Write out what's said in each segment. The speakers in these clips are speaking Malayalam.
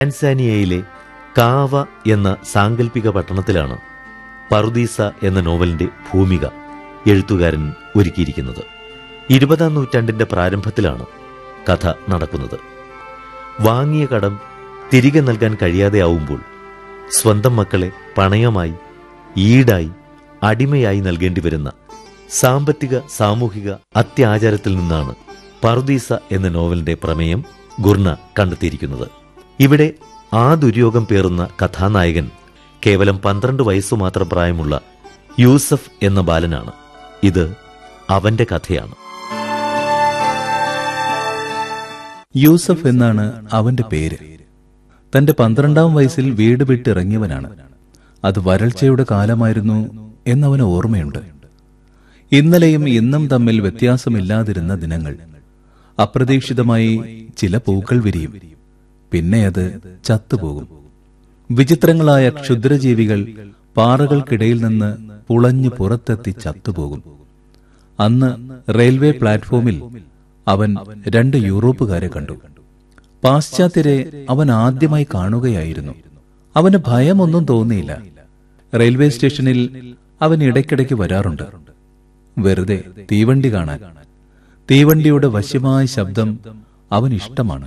ടാൻസാനിയയിലെ കാവ എന്ന സാങ്കല്പിക പട്ടണത്തിലാണ് പറുദീസ എന്ന നോവലിന്റെ ഭൂമിക എഴുത്തുകാരൻ ഒരുക്കിയിരിക്കുന്നത് ഇരുപതാം നൂറ്റാണ്ടിന്റെ പ്രാരംഭത്തിലാണ് കഥ നടക്കുന്നത് വാങ്ങിയ കടം തിരികെ നൽകാൻ കഴിയാതെയാവുമ്പോൾ സ്വന്തം മക്കളെ പണയമായി ഈടായി അടിമയായി നൽകേണ്ടി വരുന്ന സാമ്പത്തിക സാമൂഹിക അത്യാചാരത്തിൽ നിന്നാണ് പറുദീസ എന്ന നോവലിന്റെ പ്രമേയം ഗുർണ കണ്ടെത്തിയിരിക്കുന്നത് ഇവിടെ ആ ദുര്യോഗം പേറുന്ന കഥാനായകൻ കേവലം പന്ത്രണ്ട് വയസ്സു മാത്രം പ്രായമുള്ള യൂസഫ് എന്ന ബാലനാണ് ഇത് അവന്റെ കഥയാണ് യൂസഫ് എന്നാണ് അവന്റെ പേര് തന്റെ പന്ത്രണ്ടാം വയസ്സിൽ വീട് വിട്ടിറങ്ങിയവനാണ് അത് വരൾച്ചയുടെ കാലമായിരുന്നു എന്നവന് ഓർമ്മയുണ്ട് ഇന്നലെയും ഇന്നും തമ്മിൽ വ്യത്യാസമില്ലാതിരുന്ന ദിനങ്ങൾ അപ്രതീക്ഷിതമായി ചില പൂക്കൾ വിരിയും പിന്നെ അത് ചത്തുപോകും വിചിത്രങ്ങളായ ക്ഷുദ്രജീവികൾ പാറകൾക്കിടയിൽ നിന്ന് പുളഞ്ഞു പുറത്തെത്തി ചത്തുപോകും അന്ന് റെയിൽവേ പ്ലാറ്റ്ഫോമിൽ അവൻ രണ്ട് യൂറോപ്പുകാരെ കണ്ടു പാശ്ചാത്യരെ അവൻ ആദ്യമായി കാണുകയായിരുന്നു അവന് ഭയമൊന്നും തോന്നിയില്ല റെയിൽവേ സ്റ്റേഷനിൽ അവൻ ഇടയ്ക്കിടയ്ക്ക് വരാറുണ്ട് വെറുതെ തീവണ്ടി കാണാൻ തീവണ്ടിയുടെ വശ്യമായ ശബ്ദം അവൻ ഇഷ്ടമാണ്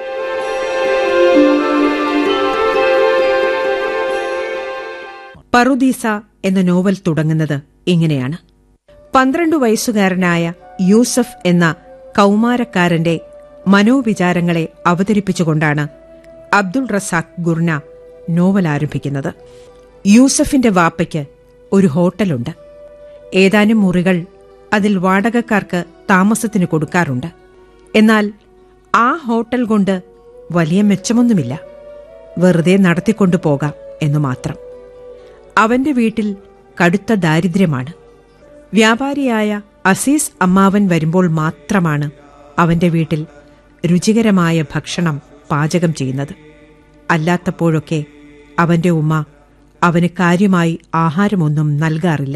പറുദീസ എന്ന നോവൽ തുടങ്ങുന്നത് ഇങ്ങനെയാണ് പന്ത്രണ്ടു വയസ്സുകാരനായ യൂസഫ് എന്ന കൗമാരക്കാരന്റെ മനോവിചാരങ്ങളെ അവതരിപ്പിച്ചുകൊണ്ടാണ് അബ്ദുൾ റസാഖ് ഗുർന നോവൽ ആരംഭിക്കുന്നത് യൂസഫിന്റെ വാപ്പയ്ക്ക് ഒരു ഹോട്ടലുണ്ട് ഏതാനും മുറികൾ അതിൽ വാടകക്കാർക്ക് താമസത്തിന് കൊടുക്കാറുണ്ട് എന്നാൽ ആ ഹോട്ടൽ കൊണ്ട് വലിയ മെച്ചമൊന്നുമില്ല വെറുതെ നടത്തിക്കൊണ്ടു പോകാം എന്നു മാത്രം അവന്റെ വീട്ടിൽ കടുത്ത ദാരിദ്ര്യമാണ് വ്യാപാരിയായ അസീസ് അമ്മാവൻ വരുമ്പോൾ മാത്രമാണ് അവന്റെ വീട്ടിൽ രുചികരമായ ഭക്ഷണം പാചകം ചെയ്യുന്നത് അല്ലാത്തപ്പോഴൊക്കെ അവന്റെ ഉമ്മ അവന് കാര്യമായി ആഹാരമൊന്നും നൽകാറില്ല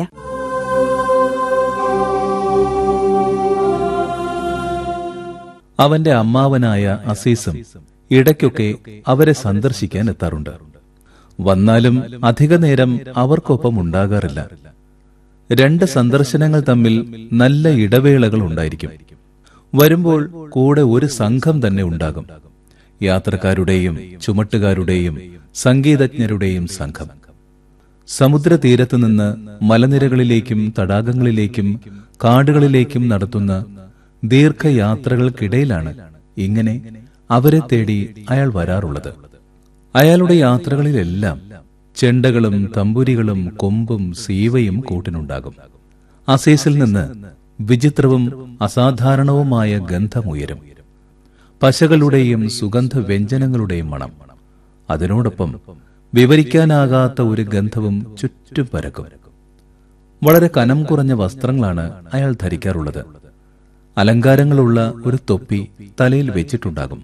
അവന്റെ അമ്മാവനായ അസീസും ഇടയ്ക്കൊക്കെ അവരെ സന്ദർശിക്കാൻ എത്താറുണ്ട് വന്നാലും അധിക നേരം അവർക്കൊപ്പം ഉണ്ടാകാറില്ല രണ്ട് സന്ദർശനങ്ങൾ തമ്മിൽ നല്ല ഇടവേളകൾ ഉണ്ടായിരിക്കും വരുമ്പോൾ കൂടെ ഒരു സംഘം തന്നെ ഉണ്ടാകും യാത്രക്കാരുടെയും ചുമട്ടുകാരുടെയും സംഗീതജ്ഞരുടെയും സംഘം സമുദ്രതീരത്ത് നിന്ന് മലനിരകളിലേക്കും തടാകങ്ങളിലേക്കും കാടുകളിലേക്കും നടത്തുന്ന ദീർഘയാത്രകൾക്കിടയിലാണ് ഇങ്ങനെ അവരെ തേടി അയാൾ വരാറുള്ളത് അയാളുടെ യാത്രകളിലെല്ലാം ചെണ്ടകളും തമ്പുരികളും കൊമ്പും സീവയും കൂട്ടിനുണ്ടാകും അസീസിൽ നിന്ന് വിചിത്രവും അസാധാരണവുമായ ഗന്ധമുയരും പശകളുടെയും സുഗന്ധ വ്യഞ്ജനങ്ങളുടെയും മണം അതിനോടൊപ്പം വിവരിക്കാനാകാത്ത ഒരു ഗന്ധവും ചുറ്റും പരക്കും വളരെ കനം കുറഞ്ഞ വസ്ത്രങ്ങളാണ് അയാൾ ധരിക്കാറുള്ളത് അലങ്കാരങ്ങളുള്ള ഒരു തൊപ്പി തലയിൽ വെച്ചിട്ടുണ്ടാകും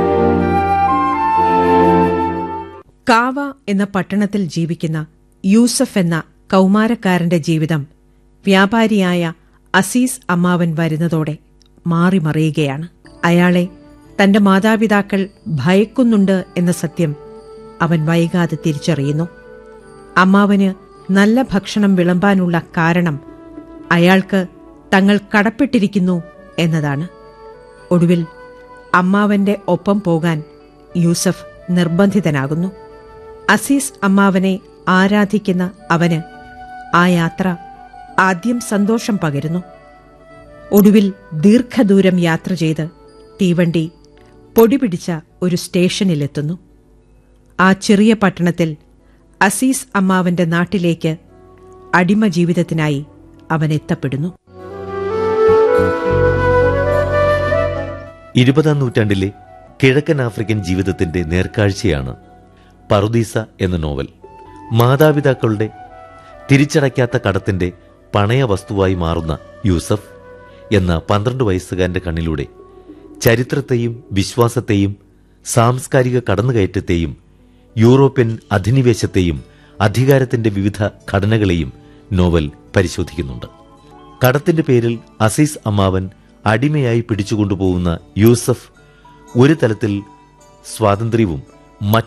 കാവ എന്ന പട്ടണത്തിൽ ജീവിക്കുന്ന യൂസഫ് എന്ന കൗമാരക്കാരന്റെ ജീവിതം വ്യാപാരിയായ അസീസ് അമ്മാവൻ വരുന്നതോടെ മാറിമറിയുകയാണ് അയാളെ തന്റെ മാതാപിതാക്കൾ ഭയക്കുന്നുണ്ട് എന്ന സത്യം അവൻ വൈകാതെ തിരിച്ചറിയുന്നു അമ്മാവന് നല്ല ഭക്ഷണം വിളമ്പാനുള്ള കാരണം അയാൾക്ക് തങ്ങൾ കടപ്പെട്ടിരിക്കുന്നു എന്നതാണ് ഒടുവിൽ അമ്മാവന്റെ ഒപ്പം പോകാൻ യൂസഫ് നിർബന്ധിതനാകുന്നു അസീസ് അമ്മാവനെ ആരാധിക്കുന്ന അവന് ആ യാത്ര ആദ്യം സന്തോഷം പകരുന്നു ഒടുവിൽ ദീർഘദൂരം യാത്ര ചെയ്ത് തീവണ്ടി പൊടിപിടിച്ച ഒരു സ്റ്റേഷനിലെത്തുന്നു ആ ചെറിയ പട്ടണത്തിൽ അസീസ് അമ്മാവന്റെ നാട്ടിലേക്ക് അടിമ ജീവിതത്തിനായി അവൻ എത്തപ്പെടുന്നു ഇരുപതാം നൂറ്റാണ്ടിലെ കിഴക്കൻ ആഫ്രിക്കൻ ജീവിതത്തിന്റെ നേർക്കാഴ്ചയാണ് പറുദീസ എന്ന നോവൽ മാതാപിതാക്കളുടെ തിരിച്ചടയ്ക്കാത്ത കടത്തിന്റെ പണയ വസ്തുവായി മാറുന്ന യൂസഫ് എന്ന പന്ത്രണ്ട് വയസ്സുകാരന്റെ കണ്ണിലൂടെ ചരിത്രത്തെയും വിശ്വാസത്തെയും സാംസ്കാരിക കടന്നുകയറ്റത്തെയും യൂറോപ്യൻ അധിനിവേശത്തെയും അധികാരത്തിന്റെ വിവിധ ഘടനകളെയും നോവൽ പരിശോധിക്കുന്നുണ്ട് കടത്തിന്റെ പേരിൽ അസീസ് അമ്മാവൻ അടിമയായി പിടിച്ചുകൊണ്ടുപോകുന്ന യൂസഫ് ഒരു തലത്തിൽ സ്വാതന്ത്ര്യവും